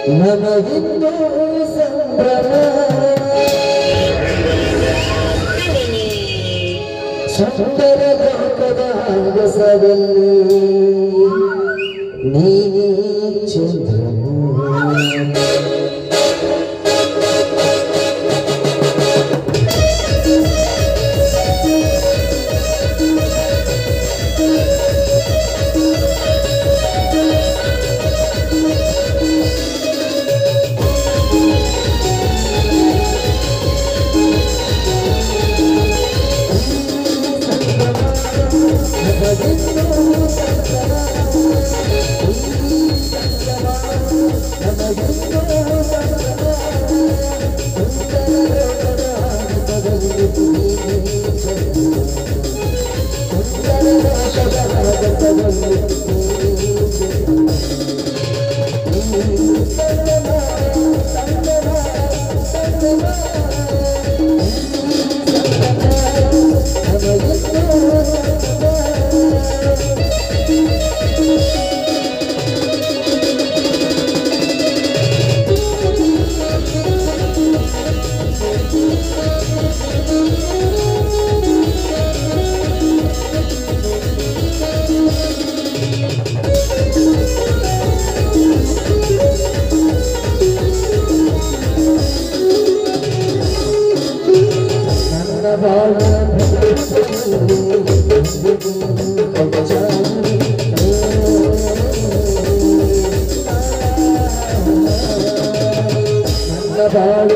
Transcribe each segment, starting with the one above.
ನಮಗಿನ್ನೂ ಸಂಭ್ರಮ ಸುಂದರ ಲೋಕದ ಆಗಸದಲ್ಲಿ ನೀನೇ ಚಂದ್ರನು ನನ್ನ ಬಾಳ ನನ್ನ ಬಾಳ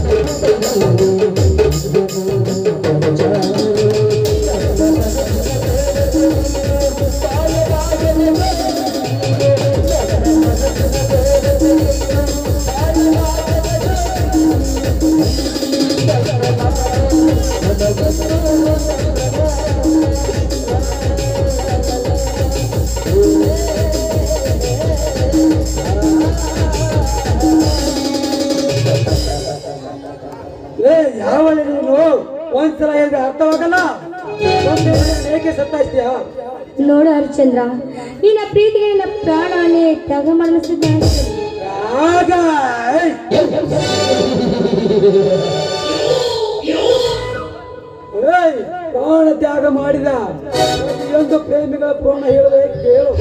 ಏ ಯಾವ ನೀನು ಒಂದ್ಸಲ ಹೇಳಿದ್ರೆ ಅರ್ಥವಾಗಲ್ಲ ಒಂದೇ ದಿನ ಏಕೆ ಸತ್ತಾಯಿಸ್ತೀಯ ನೋಡು ಹರಿಶ್ಚಂದ್ರ ನಿನ್ನ ಪ್ರೀತಿಗೆ ನಿನ್ನ ಪ್ರಾಣನೇ ತ್ಯಾಗ ಮಾಡಲಿಸಿದ್ದಾನೆ ಆಗ ಏಯ್ ಪ್ರಾಣ ತ್ಯಾಗ ಮಾಡಿದ ಪ್ರತಿಯೊಂದು ಪ್ರೇಮಿಗಳ ಪ್ರಾಣ ಹೇಳುವೆ ಕೇಳು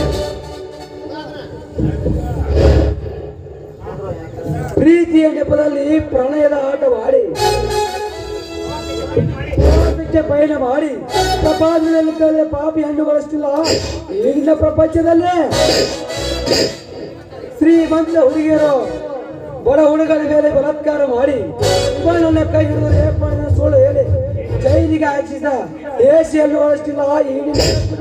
ಪ್ರೀತಿಯ ನೆಪದಲ್ಲಿ ಪ್ರಣಯದ ಆಟವಾಡಿ ಭಿಕ್ಷೆ ಪಯಣ ಮಾಡಿ ಪ್ರಪಂಚದಲ್ಲಿ ಕಳೆದ ಪಾಪಿ ಹಣ್ಣುಗಳಷ್ಟಿಲ್ಲ ಈಗಿನ ಪ್ರಪಂಚದಲ್ಲೇ ಶ್ರೀಮಂತ ಹುಡುಗಿಯರು ಬಡ ಹುಡುಗರ ಮೇಲೆ ಬಲಾತ್ಕಾರ ಮಾಡಿ ನನ್ನ ಕೈ ಹಿಡಿದು ರೇಪಣ್ಣ ಸುಳ್ಳು ಹೇಳಿ ಜೈಲಿಗೆ ಹಾಕಿಸಿದ ದೇಶಿಯನ್ನು ಅಷ್ಟಿಲ್ಲ ಈಗಿನ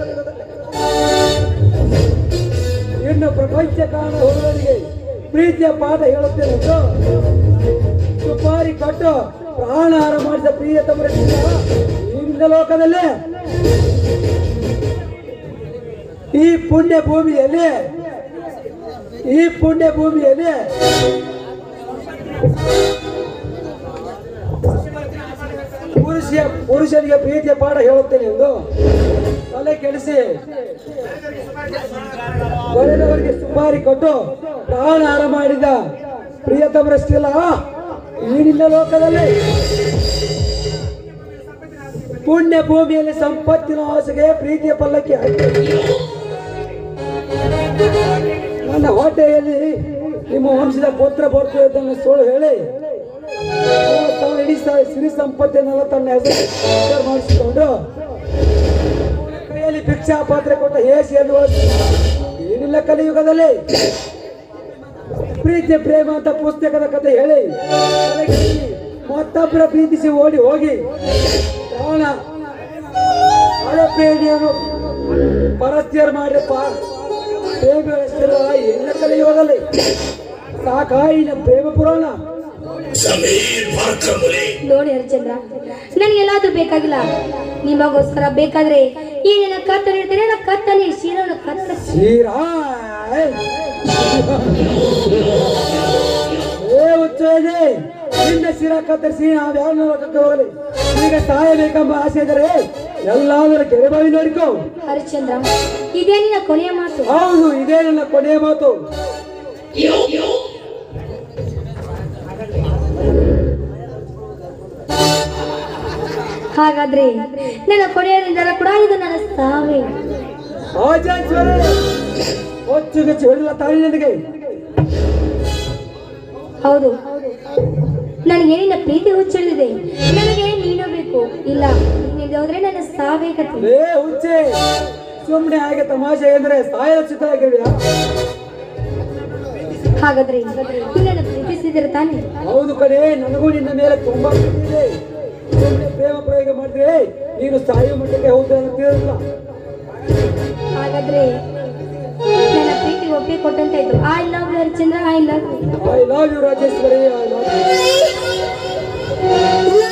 ಇನ್ನು ಪ್ರಪಂಚ ಕಾರಣ ಹುಡುಗರಿಗೆ ಪ್ರೀತಿಯ ಪಾಠ ಹೇಳುತ್ತೇನೆ ಎಂದು ಸುಪಾರಿ ಕೊಟ್ಟು ಪ್ರಾಣಹಾರ ಮಾಡಿದ ಪ್ರಿಯ ತಮರಿಸಿದ ಈಗಿನ ಲೋಕದಲ್ಲಿ ಈ ಪುಣ್ಯ ಭೂಮಿಯಲ್ಲಿ ಈ ಪುಣ್ಯ ಭೂಮಿಯಲ್ಲಿ ಪುರುಷ ಪುರುಷನಿಗೆ ಪ್ರೀತಿಯ ಪಾಠ ಹೇಳುತ್ತೇನೆ ಎಂದು ತಲೆ ಕೆಡಿಸಿ ಬರೆದವರಿಗೆ ಸುಪಾರಿ ಕೊಟ್ಟು ಪ್ರಾಣಹಾರ ಮಾಡಿದ ಪ್ರಿಯತಮರಷ್ಟಿಲ್ಲ ಈಗಿನ ಲೋಕದಲ್ಲಿ ಪುಣ್ಯ ಭೂಮಿಯಲ್ಲಿ ಸಂಪತ್ತಿನ ಆಸೆಗೆ ಪ್ರೀತಿಯ ಪಲ್ಲಕ್ಕಿ ಹಾಕಿ ನನ್ನ ಹೊಟ್ಟೆಯಲ್ಲಿ ನಿಮ್ಮ ವಂಶದ ಪುತ್ರ ಬರ್ತದೆ ಸುಳ್ಳು ಹೇಳಿ ತಾವು ಇಡೀ ಸ- ಸಿರಿ ಸಂಪತ್ತನ್ನೆಲ್ಲ ತನ್ನ ಹೆಸರು ಮಾಡಿಸಿಕೊಂಡು ಕೈಯಲ್ಲಿ ಭಿಕ್ಷಾ ಪಾತ್ರೆ ಕೊಟ್ಟ ಹೇಸಿಯನ್ನು ಏನಿಲ್ಲ ಕಲಿಯುಗದಲ್ಲಿ ಪ್ರೀತಿ ಪ್ರೇಮ ಅಂತ ಪುಸ್ತಕದ ಕಥೆ ಹೇಳಿ ತಲೆಗೆಡಿಸಿ ಮತ್ತೊಬ್ಬರ ಪ್ರೀತಿಸಿ ಓಡಿ ಹೋಗಿ ಪ್ರಾಣ ಹಳೆ ಪ್ರೇಮಿಯನ್ನು ಪರಸ್ತಿಯರ್ ಮಾಡಿ ಪಾ ಪ್ರೇಮ ಎಲ್ಲ ಕಲಿಯುಗದಲ್ಲಿ ಸಾಕಾಯಿನ ಪ್ರೇಮ ಪುರಾಣ ಜಮೀರ್ ಮಾರ್ಕಮುನಿ ನೋಡಿ ಹರಿಶ್ಚಂದ್ರ ನನಗೆಲ್ಲಾದ್ರೂ ಬೇಕಾಗಿಲ್ಲ ನಿಮಗೋಸ್ಕರ ಬೇಕಾದ್ರೆ ಈ ನಿನ್ನ ಕತ್ತ ನೀಡ್ತೇನೆ ನನ್ನ ಕತ್ತಲ್ಲಿ ಶಿರವನ್ನು ಕತ್ತ ಶ್ರೀರಾ ಏ ಹುಚ್ಚೋದೆ ನಿನ್ನ ಶಿರ ಕತ್ತರಿಸಿ ನಾವು ಯಾವ ಲೋಕಕ್ಕೆ ಹೋಗಲಿ ಈಗ ಸಾಯಬೇಕೆಂಬ ಆಸೆ ಇದ್ದರೆ ಎಲ್ಲಾದರೂ ಕೆರೆ ಬಾವಿ ನೋಡಿಕೋ ಹರಿಶ್ಚಂದ್ರ ಇದೇ ನಿನ್ನ ಕೊನೆಯ ಮಾತು ಹೌದು ಇದೇ ನನ್ನ ಕೊನೆಯ ಮಾತು ಹಾಗಾದ್ರೆ ನನ್ನ ಕೊನೆಯ ನಿರ್ಧಾರ ಕೂಡ ಇದು ನನ್ನ ಸಾವೇ ಆಚಾರ್ಯ ಹೊಚ್ಚುಗಚ್ಚು ಹೊಡಿಲ್ಲ ತಾಳಿ ನನಗೆ ಹೌದು ನನಗೆ ನಿನ್ನ ಪ್ರೀತಿ ಹುಚ್ಚಿಳಿದಿದೆ ನನಗೆ ನೀನು ಬೇಕು ಇಲ್ಲ ನೀನಿದೆ ಹೋದ್ರೆ ನನ್ನ ಸಾವೇ ಕತೆ ಲೇ ಹುಚ್ಚೆ ಸುಮ್ಮನೆ ಹಾಗೆ ತಮಾಷೆ ಅಂದ್ರೆ ಸಾಯೋ ಚಿತ್ರ ಆಗಿರ್ಯಾ ಹಾಗಾದ್ರೆ ನಿನ್ನನ್ನು ಪ್ರೀತಿಸಿದ್ರೆ ತಾನೆ ಹೌದು ಕಡೆ ನನಗೂ ನಿನ್ನ ಮೇಲೆ ತುಂಬಾ ಪ್ರೀತಿ ಇದೆ ಸುಮ್ಮನೆ ಪ್ರೇಮ ಪ್ರಯೋಗ ಮಾಡಿದ್ರೆ ನೀನು ಸಾಯುವ ಮಟ್ಟಕ್ಕೆ ಹೋಗ್ತಾ ಅಂತಿರಲಿಲ್ಲ ಹಾಗಾದ್ರೆ ನನ್ನ ಪ್ರೀತಿ ಒಪ್ಪಿ ಕೊಟ್ಟಂತಾಯ್ತು I love you Harichandra I love you I love you Rajeshwari I love you